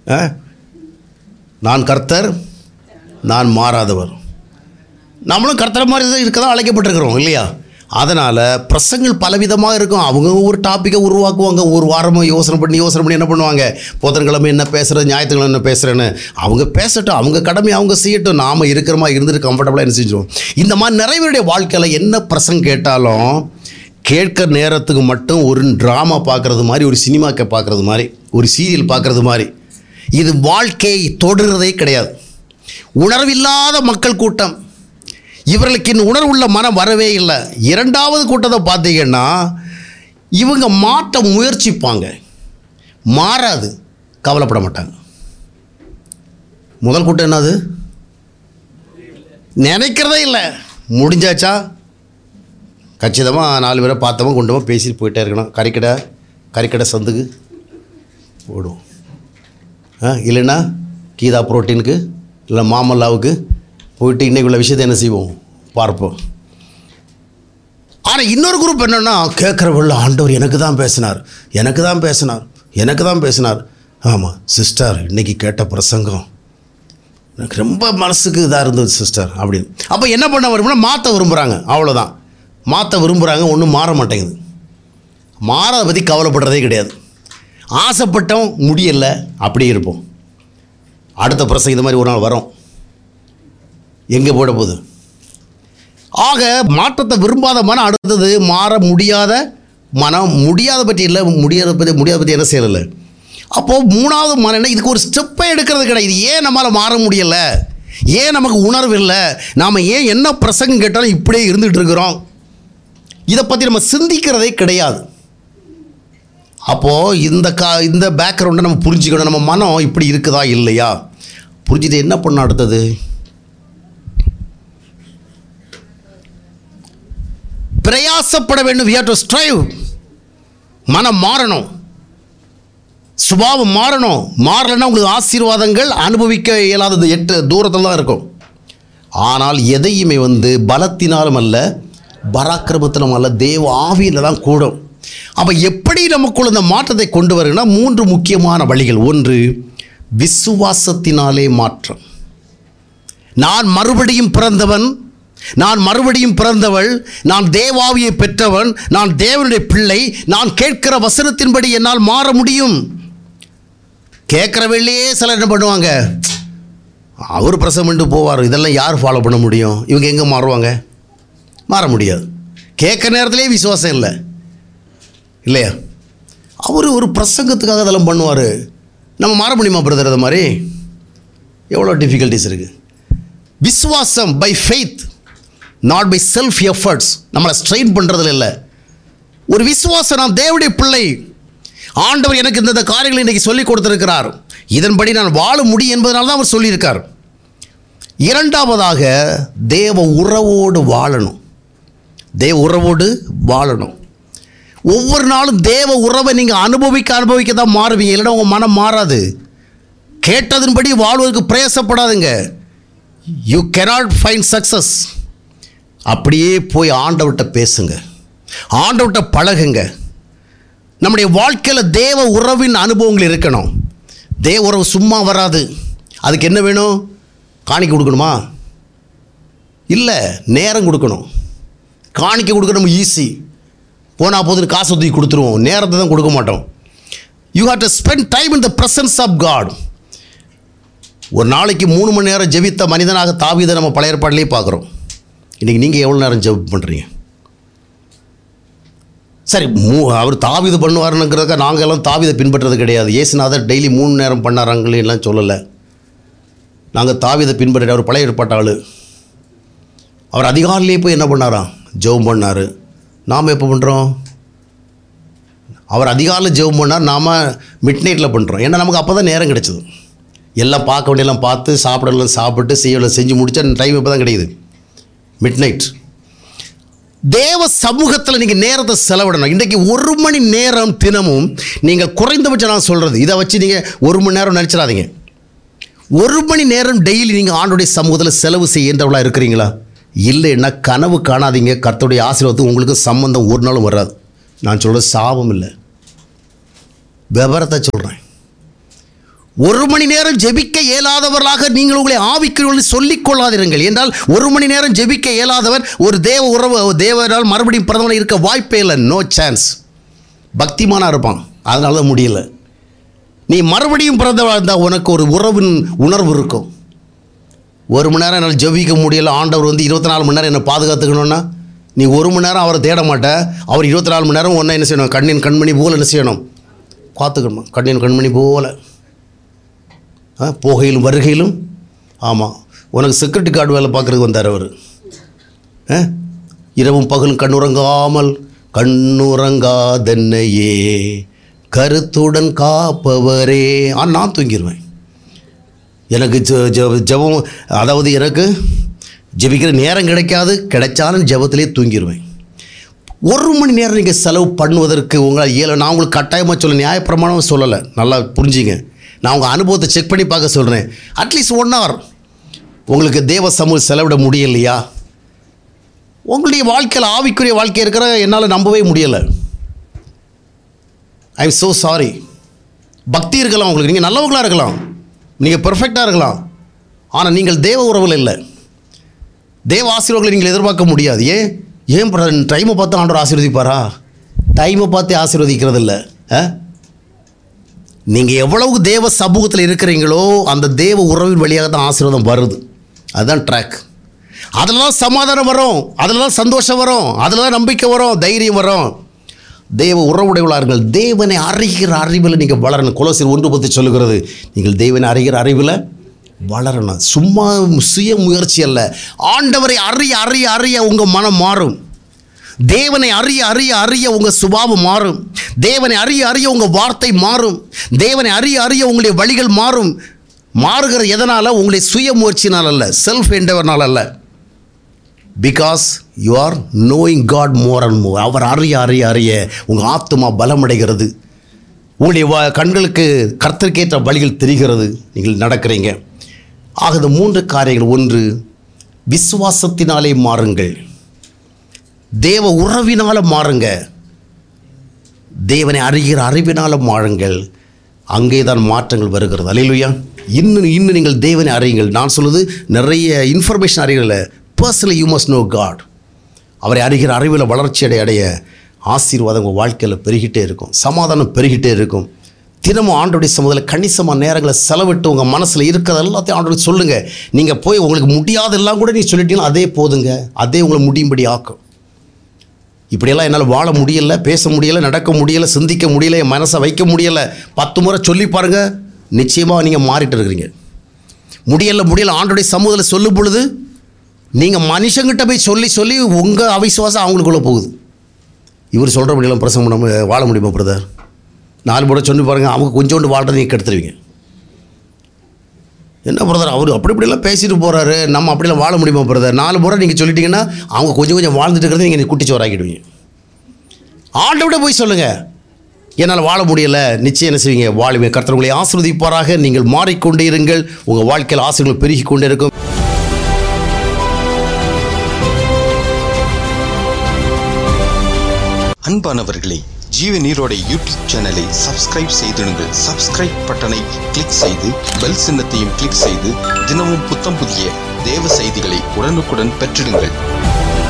ஆ? நான் கர்த்தர் நான் மாறாதவர் நம்மளும் கர்த்தர் மாதிரி தான் இருக்க தான் அழைக்கப்பட்டிருக்கிறோம் இல்லையா அதனால் பிரசங்கள் பலவிதமாக இருக்கும் அவங்க ஒரு டாப்பிக்கை உருவாக்குவாங்க ஒரு வாரமாக யோசனை பண்ணி யோசனை பண்ணி என்ன பண்ணுவாங்க புதன்கிழமை என்ன பேசுகிறது ஞாயிற்றுக்கிழமை என்ன பேசுகிறேன்னு அவங்க பேசட்டும் அவங்க கடமை அவங்க செய்யட்டும் நாம் இருக்கிற மாதிரி இருந்துட்டு கம்ஃபர்டபுளாக என்ன செஞ்சோம் இந்த மாதிரி நிறைய வாழ்க்கையில் என்ன பிரசங்க கேட்டாலும் கேட்குற நேரத்துக்கு மட்டும் ஒரு ட்ராமா பார்க்குறது மாதிரி ஒரு சினிமாக்கை பார்க்குறது மாதிரி ஒரு சீரியல் பார்க்குறது மாதிரி இது வாழ்க்கையை தொடுறதே கிடையாது உணர்வில்லாத மக்கள் கூட்டம் இவர்களுக்கு இன்னும் உணர்வுள்ள மனம் வரவே இல்லை இரண்டாவது கூட்டத்தை பார்த்தீங்கன்னா இவங்க மாற்ற முயற்சிப்பாங்க மாறாது கவலைப்பட மாட்டாங்க முதல் கூட்டம் என்னது நினைக்கிறதே இல்லை முடிஞ்சாச்சா கச்சிதமாக நாலு பேரை பார்த்தவன் கொண்டு போய் பேசிட்டு போயிட்டே இருக்கணும் கறிக்கடை கறிக்கடை சந்துக்கு போடுவோம் ஆ இல்லைன்னா கீதா புரோட்டீனுக்கு இல்லை மாமல்லாவுக்கு போயிட்டு இன்னைக்கு உள்ள விஷயத்தை என்ன செய்வோம் பார்ப்போம் ஆனால் இன்னொரு குரூப் என்னென்னா கேட்குறவள்ள ஆண்டவர் எனக்கு தான் பேசினார் எனக்கு தான் பேசினார் எனக்கு தான் பேசினார் ஆமாம் சிஸ்டர் இன்னைக்கு கேட்ட பிரசங்கம் எனக்கு ரொம்ப மனசுக்கு இதாக இருந்தது சிஸ்டர் அப்படின்னு அப்போ என்ன பண்ண விரும்புனா மாற்ற விரும்புகிறாங்க அவ்வளோதான் மாற்ற விரும்புகிறாங்க ஒன்றும் மாற மாட்டேங்குது மாறதை பற்றி கவலைப்படுறதே கிடையாது ஆசைப்பட்டோம் முடியலை அப்படியே இருப்போம் அடுத்த பிரசங்கம் இந்த மாதிரி ஒரு நாள் வரும் எங்கே போட போகுது ஆக மாற்றத்தை விரும்பாத மனம் அடுத்தது மாற முடியாத மனம் முடியாத பற்றி இல்லை முடியாத பற்றி முடியாத பற்றி என்ன செய்யலை அப்போது மூணாவது மனம் என்ன இதுக்கு ஒரு ஸ்டெப்பை எடுக்கிறது கிடையாது இது ஏன் நம்மளால் மாற முடியலை ஏன் நமக்கு உணர்வு இல்லை நாம் ஏன் என்ன பிரசங்கம் கேட்டாலும் இப்படியே இருந்துகிட்டு இருக்கிறோம் இதை பற்றி நம்ம சிந்திக்கிறதே கிடையாது அப்போது இந்த கா இந்த பேக்ரவுண்டை நம்ம புரிஞ்சுக்கணும் நம்ம மனம் இப்படி இருக்குதா இல்லையா புரிஞ்சுட்டு என்ன பண்ண அடுத்தது பிரயாசப்பட வேண்டும் we have to strive மனம் மாறணும் சுபாவம் மாறணும் மாறலைன்னா உங்களுக்கு ஆசீர்வாதங்கள் அனுபவிக்க இயலாதது எட்டு தூரத்தில் தான் இருக்கும் ஆனால் எதையுமே வந்து பலத்தினாலும் அல்ல பராக்கிரமத்திலும் அல்ல தேவ ஆவியில் தான் கூடும் அப்போ எப்படி நமக்குள்ள இந்த மாற்றத்தை கொண்டு வருங்கன்னா மூன்று முக்கியமான வழிகள் ஒன்று விசுவாசத்தினாலே மாற்றம் நான் மறுபடியும் பிறந்தவன் நான் மறுபடியும் பிறந்தவள் நான் தேவாவியை பெற்றவன் நான் தேவனுடைய பிள்ளை நான் கேட்கிற வசனத்தின்படி என்னால் மாற முடியும் கேட்குற வெள்ளையே சிலர் என்ன பண்ணுவாங்க அவர் பிரசவம் பண்ணிட்டு போவார் இதெல்லாம் யார் ஃபாலோ பண்ண முடியும் இவங்க எங்கே மாறுவாங்க மாற முடியாது கேட்குற நேரத்திலே விசுவாசம் இல்லை இல்லையா அவர் ஒரு பிரசங்கத்துக்காக அதெல்லாம் பண்ணுவார் நம்ம மாற முடியுமா பிரதர் அது மாதிரி எவ்வளோ டிஃபிகல்ட்டிஸ் இருக்குது விசுவாசம் by faith not by self efforts நம்மளை ஸ்ட்ரெயின் பண்ணுறதுல இல்லை ஒரு விசுவாசம் நான் தேவனுடைய பிள்ளை ஆண்டவர் எனக்கு இந்த இந்த காரியங்களை இன்றைக்கி சொல்லி கொடுத்துருக்கிறார் இதன்படி நான் வாழ முடியும் என்பதனால தான் அவர் சொல்லியிருக்கார் இரண்டாவதாக தேவ உறவோடு வாழணும் தேவ உறவோடு வாழணும் ஒவ்வொரு நாளும் தேவ உறவை நீங்கள் அனுபவிக்க அனுபவிக்க தான் மாறுவீங்க இல்லைன்னா உங்கள் மனம் மாறாது கேட்டதன்படி வாழ்வதற்கு பிரயாசப்படாதுங்க யூ cannot ஃபைண்ட் சக்ஸஸ் அப்படியே போய் ஆண்டவர்கிட்ட பேசுங்க ஆண்டவர்கிட்ட பழகுங்க நம்முடைய வாழ்க்கையில் தேவ உறவின் அனுபவங்கள் இருக்கணும் தேவ உறவு சும்மா வராது அதுக்கு என்ன வேணும் காணிக்க கொடுக்கணுமா இல்லை நேரம் கொடுக்கணும் காணிக்க கொடுக்கணும் ஈஸி போனால் போது காசு ஒதுக்கி கொடுத்துருவோம் நேரத்தை தான் கொடுக்க மாட்டோம் you have to spend time in the presence of God ஒரு நாளைக்கு மூணு மணி நேரம் ஜெபித்த மனிதனாக தாவீதை நம்ம பழைய ஏற்பாட்டிலே பார்க்குறோம் இன்றைக்கி நீங்கள் எவ்வளோ நேரம் ஜெபம் பண்ணுறீங்க சரி மூ அவர் தாவிது பண்ணுவாருங்கிறதுக்காக நாங்கள் எல்லாம் தாவிதை பின்பற்றுறது கிடையாது ஏசுநாதர் டெய்லி மூணு நேரம் பண்ணாராங்களே எல்லாம் சொல்லலை நாங்கள் தாவிதை பின்பற்றி அவர் பழைய ஏற்பாட்டு ஆள் அவர் அதிகாலையிலே போய் என்ன பண்ணாராம் ஜெபம் பண்ணார் நாம் எப்போ பண்ணுறோம் அவர் அதிகாலையில் ஜெபம் பண்ணார் நாம் மிட் நைட்டில் பண்ணுறோம் ஏன்னா நமக்கு அப்போ தான் நேரம் கிடைச்சது எல்லாம் பார்க்க வேண்டியெல்லாம் பார்த்து சாப்பிடலாம் சாப்பிட்டு செய்யலாம் செஞ்சு முடிச்சா டைம் இப்போ தான் கிடைக்குது மிட் நைட் தேவ சமூகத்தில் நீங்கள் நேரத்தை செலவிடணும் இன்றைக்கு ஒரு மணி நேரம் தினமும் நீங்கள் குறைந்தபட்சம் நான் சொல்கிறது இதை வச்சு நீங்கள் ஒரு மணி நேரம் நினச்சிடாதீங்க ஒரு மணி நேரம் டெய்லி நீங்கள் ஆண்டுடைய சமூகத்தில் செலவு செய்கின்றவளாக இருக்கிறீங்களா இல்லைன்னா கனவு காணாதீங்க கர்த்தருடைய ஆசீர்வாதத்துக்கு உங்களுக்கு சம்பந்தம் ஒரு நாளும் வராது நான் சொல்கிறது சாபம் இல்லை விவரத்தை சொல்கிறேன் ஒரு மணி நேரம் ஜெபிக்க இயலாதவர்களாக நீங்கள் உங்களை ஆவிக்கிறவர்கள் சொல்லிக் கொள்ளாதிருங்கள் என்றால் ஒரு மணி நேரம் ஜெபிக்க இயலாதவர் ஒரு தேவ உறவு தேவனால் மறுபடியும் பிறந்தவனை இருக்க வாய்ப்பே இல்லை நோ சான்ஸ் பக்திமானா இருப்பான் அதனால தான் முடியல நீ மறுபடியும் பிறந்தவா இருந்தால் உனக்கு ஒரு உறவின் உணர்வு இருக்கும் ஒரு மணி நேரம் என்னால் ஜெபிக்க முடியல ஆண்டவர் வந்து இருபத்தி நாலு மணி நேரம் என்னை பாதுகாத்துக்கணும்னா நீ ஒரு மணி நேரம் அவரை தேட மாட்ட அவர் இருபத்தி நாலு மணி நேரம் ஒன்றா என்ன செய்யணும் கண்ணின் கண்மணி போல் என்ன செய்யணும் காத்துக்கணும் கண்ணின் கண்மணி போல ஆ, போகையிலும் வருகையிலும் ஆமாம் உனக்கு செக்யூரிட்டி கார்டு வேலை பார்க்குறதுக்கு வந்தார் அவர் ஆ? இரவும் பகலும் கண்ணுறங்காமல் கண்ணுறங்காதென்னையே கருத்துடன் காப்பவரே ஆ நான் தூங்கிடுவேன் எனக்கு ஜெ- ஜெ- ஜெபம் அதாவது எனக்கு ஜெபிக்கிற நேரம் கிடைக்காது கிடைச்சாலும் ஜெபத்திலே தூங்கிடுவேன் ஒரு மணி நேரம் நீங்கள் செலவு பண்ணுவதற்கு உங்களால் இயல நான் உங்களுக்கு கட்டாயமாக சொல்ல நியாயப்பிரமாணம் சொல்லலை நல்லா புரிஞ்சுங்க நான் உங்கள் அனுபவத்தை செக் பண்ணி பார்க்க சொல்கிறேன் அட்லீஸ்ட் ஒன் ஹவர் உங்களுக்கு தேவ சமூக செலவிட முடியலையா உங்களுடைய வாழ்க்கையில் ஆவிக்குரிய வாழ்க்கை இருக்கிற என்னால் நம்பவே முடியலை ஐ எம் ஸோ சாரி பக்தி இருக்கலாம் உங்களுக்கு நீங்கள் நல்லவங்களாக இருக்கலாம் நீங்கள் பெர்ஃபெக்டாக இருக்கலாம் ஆனால் நீங்கள் தேவ உறவில் இல்லை தேவ ஆசீர்வாதங்களை நீங்கள் எதிர்பார்க்க முடியாது ஏன் ஏன் டைமை பார்த்து ஆண்டவர் ஆசீர்வதிப்பாரா டைமை பார்த்து ஆசீர்வதிக்கிறது இல்லை நீங்கள் எவ்வளவு தேவ சமூகத்தில் இருக்கிறீங்களோ அந்த தேவ உறவின் வழியாக தான் ஆசீர்வாதம் வருது அதுதான் ட்ராக் அதில் தான் சமாதானம் வரும் அதில் தான் சந்தோஷம் வரும் அதில் தான் நம்பிக்கை வரும் தைரியம் வரும் தேவ உறவுடையவளார்கள் தேவனை அறிகிற அறிவில் நீங்கள் வளரணும் குலசில் ஒன்று பற்றி சொல்லுகிறது நீங்கள் தேவனை அறிகிற அறிவில் வளரணும் சும்மா சுய முயற்சி அல்ல ஆண்டவரை அறிய அறிய அறிய உங்கள் மனம் மாறும் தேவனை அறிய அறிய அறிய உங்கள் சுபாவம் மாறும் தேவனை அறிய அறிய உங்கள் வார்த்தை மாறும் தேவனை அறிய அறிய உங்களுடைய வழிகள் மாறும் மாறுகிற எதனால் உங்களுடைய சுய முயற்சினால் அல்ல செல்ஃப் எண்டவர்னால் அல்ல because you are knowing God more and more அவர் அறிய அறிய அறிய உங்கள் ஆத்மா பலமடைகிறது உங்களுடைய வ- கண்களுக்கு கர்த்தருக்கேற்ற வழிகள் தெரிகிறது நீங்கள் நடக்கிறீங்க ஆக இந்த மூன்று காரியங்கள் ஒன்று விசுவாசத்தினாலே மாறுங்கள் தேவ உறவினால் மாறுங்க தேவனை அறிகிற அறிவினால் மாறுங்கள் அங்கே தான் மாற்றங்கள் வருகிறது அலையிலுயா இன்னும் இன்னும் நீங்கள் தேவனை அறியுங்கள் நான் சொல்லுது நிறைய இன்ஃபர்மேஷன் அறிகிறல personally you must know God அவரை அறிகிற அறிவில் வளர்ச்சி அடைய அடைய ஆசீர்வாதம் உங்கள் வாழ்க்கையில் பெருகிட்டே இருக்கும் சமாதானம் பெருகிட்டே இருக்கும் தினமும் ஆண்டோடைய சமூகத்தில் கணிசமான நேரங்களை செலவிட்டு உங்கள் மனசில் இருக்கிறது எல்லாத்தையும் ஆண்டோட சொல்லுங்கள் நீங்கள் போய் உங்களுக்கு முடியாதெல்லாம் கூட நீ சொல்லிட்டீங்கன்னா அதே போதுங்க அதே உங்களை முடியும்படி ஆக்கும் இப்படியெல்லாம் என்னால் வாழ முடியல பேச முடியல நடக்க முடியல சிந்திக்க முடியல என் மனசை வைக்க முடியல பத்து முறை சொல்லி பாருங்க நிச்சயமாக நீங்கள் மாறிட்டு இருக்கிறீங்க முடியல முடியல ஆண்டோடைய சமூகத்தில் சொல்லும் பொழுது நீங்கள் மனுஷங்கிட்ட போய் சொல்லி சொல்லி உங்கள் அவிசுவாசம் அவங்களுக்குள்ளே போகுது இவர் சொல்கிற முடியலாம் பிரசங்கம் பண்ணாம வாழ முடியுமா பிரதர் நாலு முறை சொல்லி பாருங்க அவங்க கொஞ்சோண்டு வாழ்றதை நீங்கள் கெடுத்துருவீங்க என்ன பிரதர் அவர் அப்படி இப்படிலாம் பேசிட்டு போகிறாரு நம்ம அப்படிலாம் வாழ முடியுமா பிரதர் நாலு முறை நீங்கள் சொல்லிட்டீங்கன்னா அவங்க கொஞ்சம் கொஞ்சம் வாழ்ந்துட்டு இருக்கிறத நீங்கள் குட்டிச்சோறாக்கிடுவீங்க ஆண்டவிட போய் சொல்லுங்கள் என்னால் வாழ முடியல நிச்சயம் என்ன செய்வீங்க வாழுமே கர்த்தர் உங்களை ஆசிர்வதிப்பாராக நீங்கள் மாறிக்கொண்டே இருங்கள் உங்கள் வாழ்க்கையில் ஆசைகள் பெருகி கொண்டே இருக்கும் அன்பானவர்களே ஜீவ நீரோட யூடியூப் சேனலை சப்ஸ்கிரைப் செய்திடுங்கள் சப்ஸ்கிரைப் பட்டனை கிளிக் செய்து பெல் சின்னத்தையும் கிளிக் செய்து தினமும் புத்தம் புதிய தேவ செய்திகளை உடனுக்குடன் பெற்றிடுங்கள்